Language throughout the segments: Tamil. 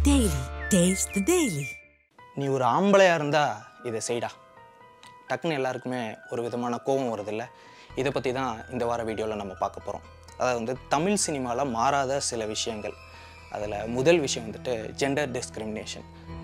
Daily. Taste the Daily. நீ ஒரு ஆம்பளையாக இருந்தால் இதை செய்டா டக்குன்னு எல்லாருக்குமே ஒரு விதமான கோபம் வருதில்ல இதை பற்றி தான் இந்த வார வீடியோவில் நம்ம பார்க்க போகிறோம் அதாவது வந்து தமிழ் சினிமாவில் மாறாத சில விஷயங்கள் அதில் முதல் விஷயம் வந்துட்டு ஜெண்டர் டிஸ்கிரிமினேஷன்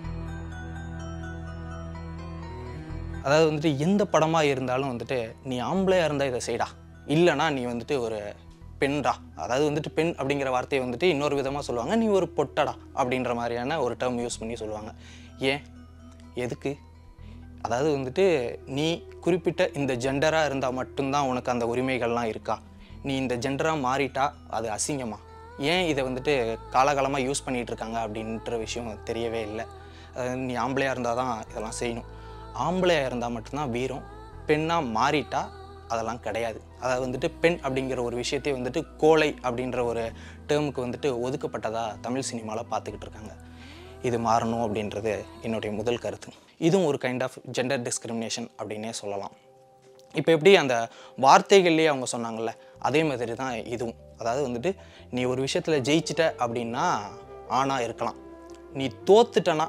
அதாவது வந்துட்டு எந்த படமாக இருந்தாலும் வந்துட்டு நீ ஆம்பளையாக இருந்தால் இதை செய்டா இல்லைனா நீ வந்துட்டு ஒரு பெண்டா அதாவது வந்துட்டு பெண் அப்படிங்கிற வார்த்தையை வந்துட்டு இன்னொரு விதமாக சொல்லுவாங்க நீ ஒரு பொட்டடா அப்படின்ற மாதிரியான ஒரு டேர்ம் யூஸ் பண்ணி சொல்லுவாங்க ஏன் எதுக்கு அதாவது வந்துட்டு நீ குறிப்பிட்ட இந்த ஜெண்டராக இருந்தால் மட்டும்தான் உனக்கு அந்த உரிமைகள்லாம் இருக்கா நீ இந்த ஜெண்டராக மாறிட்டா அது அசிங்கமா ஏன் இதை வந்துட்டு காலகாலமாக யூஸ் பண்ணிகிட்டு இருக்காங்க அப்படின்ற விஷயம் தெரியவே இல்லை அதாவது நீ ஆம்பளையாக இருந்தால் தான் இதெல்லாம் செய்யணும் ஆம்பளையாக இருந்தால் மட்டும்தான் வீரம் பெண்ணாக மாறிட்டா அதெல்லாம் கிடையாது அதாவது வந்துட்டு பெண் அப்படிங்கிற ஒரு விஷயத்தையே வந்துட்டு கோலை அப்படின்ற ஒரு டேர்முக்கு வந்துட்டு ஒதுக்கப்பட்டதாக தமிழ் சினிமாவில் பார்த்துக்கிட்டு இருக்காங்க இது மாறணும் அப்படின்றது என்னுடைய முதல் கருத்து இதுவும் ஒரு கைண்ட் ஆஃப் ஜெண்டர் டிஸ்கிரிமினேஷன் அப்படின்னே சொல்லலாம் இப்போ எப்படி அந்த வார்த்தைகள்லேயே அவங்க சொன்னாங்கல்ல அதே மாதிரி தான் இதுவும் அதாவது வந்துட்டு நீ ஒரு விஷயத்தில் ஜெயிச்சிட்ட அப்படின்னா ஆணாக இருக்கலாம் நீ தோத்துட்டனா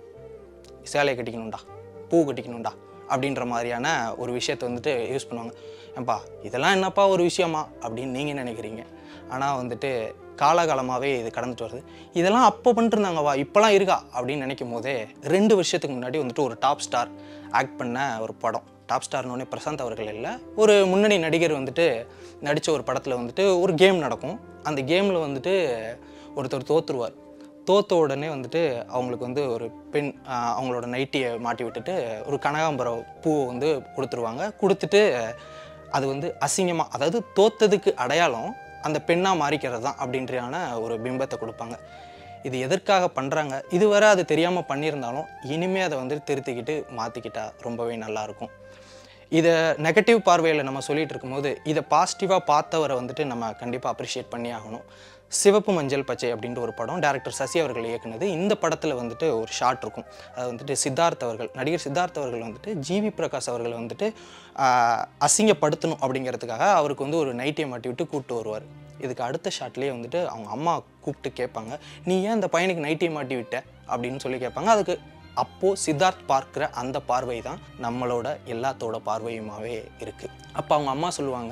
சேலையை கட்டிக்கணும்டா பூ கட்டிக்கணும்டா அப்படின்ற மாதிரியான ஒரு விஷயத்தை வந்துட்டு யூஸ் பண்ணுவாங்க ஏன்பா இதெல்லாம் என்னப்பா ஒரு விஷயமா அப்படின்னு நீங்கள் நினைக்கிறீங்க ஆனால் வந்துட்டு காலகாலமாகவே இது கடந்துட்டு வருது இதெல்லாம் அப்போ பண்ணிட்டுருந்தாங்கவா இப்போலாம் இருக்கா அப்படின்னு நினைக்கும் போதே ரெண்டு வருஷத்துக்கு முன்னாடி வந்துட்டு ஒரு டாப் ஸ்டார் ஆக்ட் பண்ண ஒரு படம் டாப் ஸ்டார்னோடனே பிரசாந்த் அவர்கள் இல்லை ஒரு முன்னணி நடிகர் வந்துட்டு நடித்த ஒரு படத்தில் வந்துட்டு ஒரு கேம் நடக்கும் அந்த கேமில் வந்துட்டு ஒருத்தர் தோத்துருவார் தோத்த உடனே வந்துட்டு அவங்களுக்கு வந்து ஒரு பெண் ஆஹ், அவங்களோட நைட்டியை மாட்டி விட்டுட்டு ஒரு கனகாம்பரம் பூவை வந்து கொடுத்துருவாங்க கொடுத்துட்டு அது வந்து அசிங்கமாக அதாவது தோத்ததுக்கு அடையாளம் அந்த பெண்ணாக மாறிக்கிறது தான் அப்படின்றான ஒரு பிம்பத்தை கொடுப்பாங்க இது எதற்காக பண்ணுறாங்க இதுவரை அது தெரியாமல் பண்ணியிருந்தாலும் இனிமே அதை வந்து திருத்திக்கிட்டு மாற்றிக்கிட்டா ரொம்பவே நல்லாயிருக்கும் இதை நெகட்டிவ் பார்வையில் நம்ம சொல்லிட்டு இருக்கும்போது இதை பாசிட்டிவாக பார்த்தவரை வந்துட்டு நம்ம கண்டிப்பாக அப்ரிஷியேட் பண்ணி ஆகணும் சிவப்பு மஞ்சள் பச்சை அப்படின்ற ஒரு படம் டேரக்டர் சசி அவர்கள் இயக்குனது இந்த படத்தில் வந்துட்டு ஒரு ஷாட் இருக்கும் அது வந்துட்டு சித்தார்த் அவர்கள் நடிகர் சித்தார்த் அவர்கள் வந்துட்டு ஜிவி பிரகாஷ் அவர்கள் வந்துட்டு ஆஹ், அசிங்கப்படுத்தணும் அப்படிங்கிறதுக்காக அவருக்கு வந்து ஒரு நைட்டியை மாட்டி விட்டு கூப்பிட்டு வருவார் இதுக்கு அடுத்த ஷாட்லேயே வந்துட்டு அவங்க அம்மா கூப்பிட்டு கேட்பாங்க நீ ஏன் இந்த பையனுக்கு நைட்டியை மாட்டி விட்ட அப்படின்னு சொல்லி கேட்பாங்க அதுக்கு அப்போது சித்தார்த் பார்க்குற அந்த பார்வை தான் நம்மளோட எல்லாத்தோட பார்வையுமாவே இருக்குது அப்போ அவங்க அம்மா சொல்லுவாங்க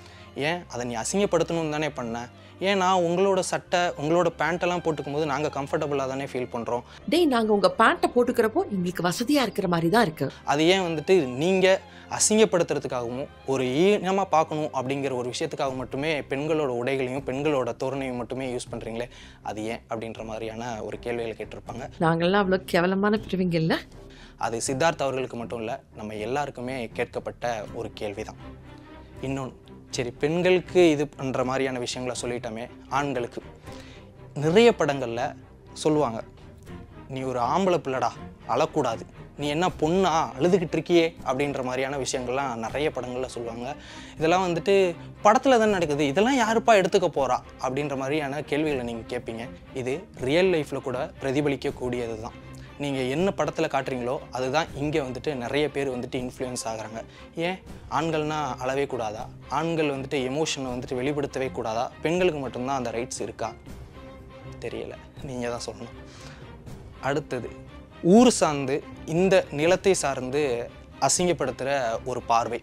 ஏன் அதை நீ அசிங்கப்படுத்தணும்னு தானே பண்ண ஏன் நான் உங்களோட சட்டை உங்களோட பேண்ட்டெல்லாம் போட்டுக்கும் போது நாங்கள் கம்ஃபர்டபுளாக தானே ஃபீல் பண்ணுறோம் டேய் நாங்க உங்க பேண்ட்டை போட்டுக்கிறப்போ எங்களுக்கு வசதியா இருக்கிற மாதிரி தான் இருக்கு அது ஏன் வந்துட்டு நீங்கள் அசிங்கப்படுத்துறதுக்காகவும் ஒரு ஈனமாக பார்க்கணும் அப்படிங்கிற ஒரு விஷயத்துக்காக மட்டுமே பெண்களோட உடைகளையும் பெண்களோட தோரணையும் மட்டுமே யூஸ் பண்ணுறீங்களே அது ஏன் அப்படின்ற மாதிரியான ஒரு கேள்விகளை கேட்டிருப்பாங்க நாங்கெல்லாம் அவ்வளோ கேவலமான பிரிவிங்க இல்ல அது சித்தார்த் அவர்களுக்கு மட்டும் இல்லை நம்ம எல்லாருக்குமே கேட்கப்பட்ட ஒரு கேள்வி தான் இன்னொன்று சரி பெண்களுக்கு இது பண்ணுற மாதிரியான விஷயங்களை சொல்லிட்டோமே ஆண்களுக்கு நிறைய படங்களில் சொல்லுவாங்க நீ ஒரு ஆம்பளை பிள்ளடா அழக்கூடாது நீ என்ன பொண்ணா அழுதுகிட்டு இருக்கியே அப்படின்ற மாதிரியான விஷயங்கள்லாம் நிறைய படங்களில் சொல்லுவாங்க இதெல்லாம் வந்துட்டு படத்தில் தான் நடக்குது இதெல்லாம் யாருப்பா எடுத்துக்க போகிறா அப்படின்ற மாதிரியான கேள்விகளை நீங்கள் கேட்பீங்க இது ரியல் லைஃப்பில் கூட பிரதிபலிக்கக்கூடியது தான் நீங்கள் என்ன படத்தில் காட்டுறீங்களோ அதுதான் இங்கே வந்துட்டு நிறைய பேர் வந்துட்டு இன்ஃப்ளூயன்ஸ் ஆகுறாங்க ஏன் ஆண்கள்னா அழவே கூடாதா ஆண்கள் வந்துட்டு எமோஷனை வந்துட்டு வெளிப்படுத்தவே கூடாதா பெண்களுக்கு மட்டும்தான் அந்த ரைட்ஸ் இருக்கா தெரியல நீங்கள் தான் சொல்லணும் அடுத்தது ஊர் சார்ந்து இந்த நிலத்தை சார்ந்து அசிங்கப்படுத்துகிற ஒரு பார்வை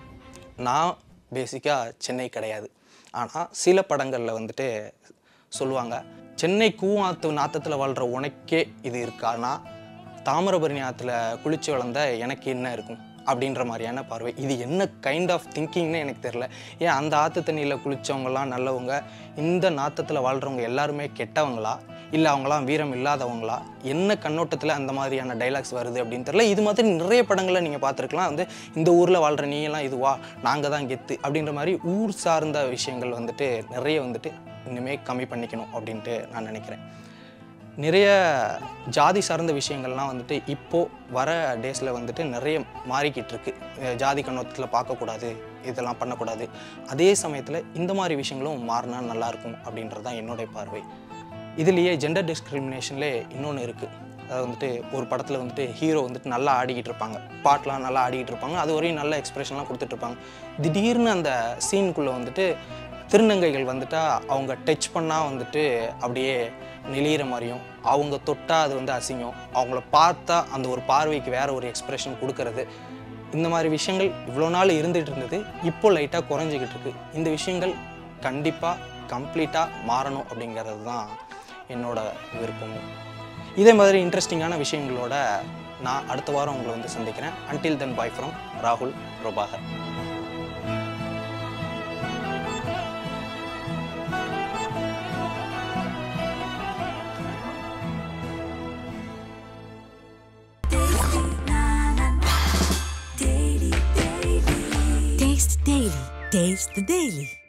நான் பேசிக்காக சென்னை கிடையாது ஆனால் சில படங்களில் வந்துட்டு சொல்லுவாங்க சென்னை கூவாத்து நாத்தத்தில் வாழ்கிற உனக்கே இது இருக்கானா தாமிரபரணி ஆற்றுல குளிச்சு வளர்ந்த எனக்கு என்ன இருக்கும் அப்படின்ற மாதிரியான பார்வை இது என்ன கைண்ட் ஆஃப் திங்கிங்னு எனக்கு தெரில ஏன் அந்த ஆற்று தண்ணியில் குளித்தவங்கலாம் நல்லவங்க இந்த நாத்தத்தில் வாழ்கிறவங்க எல்லாருமே கெட்டவங்களா இல்லை அவங்களாம் வீரம் இல்லாதவங்களா என்ன கண்ணோட்டத்தில் அந்த மாதிரியான டைலாக்ஸ் வருது அப்படின்னு தெரியல இது மாதிரி நிறைய படங்களை நீங்கள் பார்த்துருக்கலாம் வந்து இந்த ஊரில் வாழ்கிற நீங்களாம் இதுவா நாங்கள் தான் கெத்து அப்படின்ற மாதிரி ஊர் சார்ந்த விஷயங்கள் வந்துட்டு நிறைய வந்துட்டு இனிமேல் கம்மி பண்ணிக்கணும் அப்படின்ட்டு நான் நினைக்கிறேன் நிறைய ஜாதி சார்ந்த விஷயங்கள்லாம் வந்துட்டு இப்போது வர டேஸில் வந்துட்டு நிறைய மாறிக்கிட்டு இருக்கு அஹ் ஜாதி கண்ணோட்டத்தில் பார்க்கக்கூடாது இதெல்லாம் பண்ணக்கூடாது அதே சமயத்தில் இந்த மாதிரி விஷயங்களும் மாறினா நல்லாயிருக்கும் அப்படின்றது தான் என்னுடைய பார்வை இதுலேயே ஜெண்டர் டிஸ்கிரிமினேஷன்லே இன்னொன்று இருக்குது அதாவது வந்துட்டு ஒரு படத்தில் வந்துட்டு ஹீரோ வந்துட்டு நல்லா ஆடிக்கிட்டு இருப்பாங்க பாட்டெலாம் நல்லா ஆடிக்கிட்டு இருப்பாங்க அது வரையும் நல்ல எக்ஸ்பிரஷன்லாம் கொடுத்துட்டு இருப்பாங்க திடீர்னு அந்த சீனுக்குள்ளே வந்துட்டு திருநங்கைகள் வந்துட்டா அவங்க டச் பண்ணால் வந்துட்டு அப்படியே நெளியிற மாதிரியும் அவங்க தொட்டால் அது வந்து அசிங்கம் அவங்கள பார்த்தா அந்த ஒரு பார்வைக்கு வேற ஒரு எக்ஸ்பிரஷன் கொடுக்கறது இந்த மாதிரி விஷயங்கள் இவ்வளோ நாள் இருந்துகிட்டு இருந்தது இப்போ லைட்டாக குறைஞ்சிக்கிட்டு இருக்கு இந்த விஷயங்கள் கண்டிப்பாக கம்ப்ளீட்டாக மாறணும் அப்படிங்கிறது தான் என்னோட விருப்பமும் இதே மாதிரி இன்ட்ரெஸ்டிங்கான விஷயங்களோட நான் அடுத்த வாரம் உங்களை வந்து சந்திக்கிறேன் அன்டில் தென் பாய் ஃப்ரம் ராகுல் Prabhakar Taste the Daily. Taste the Daily.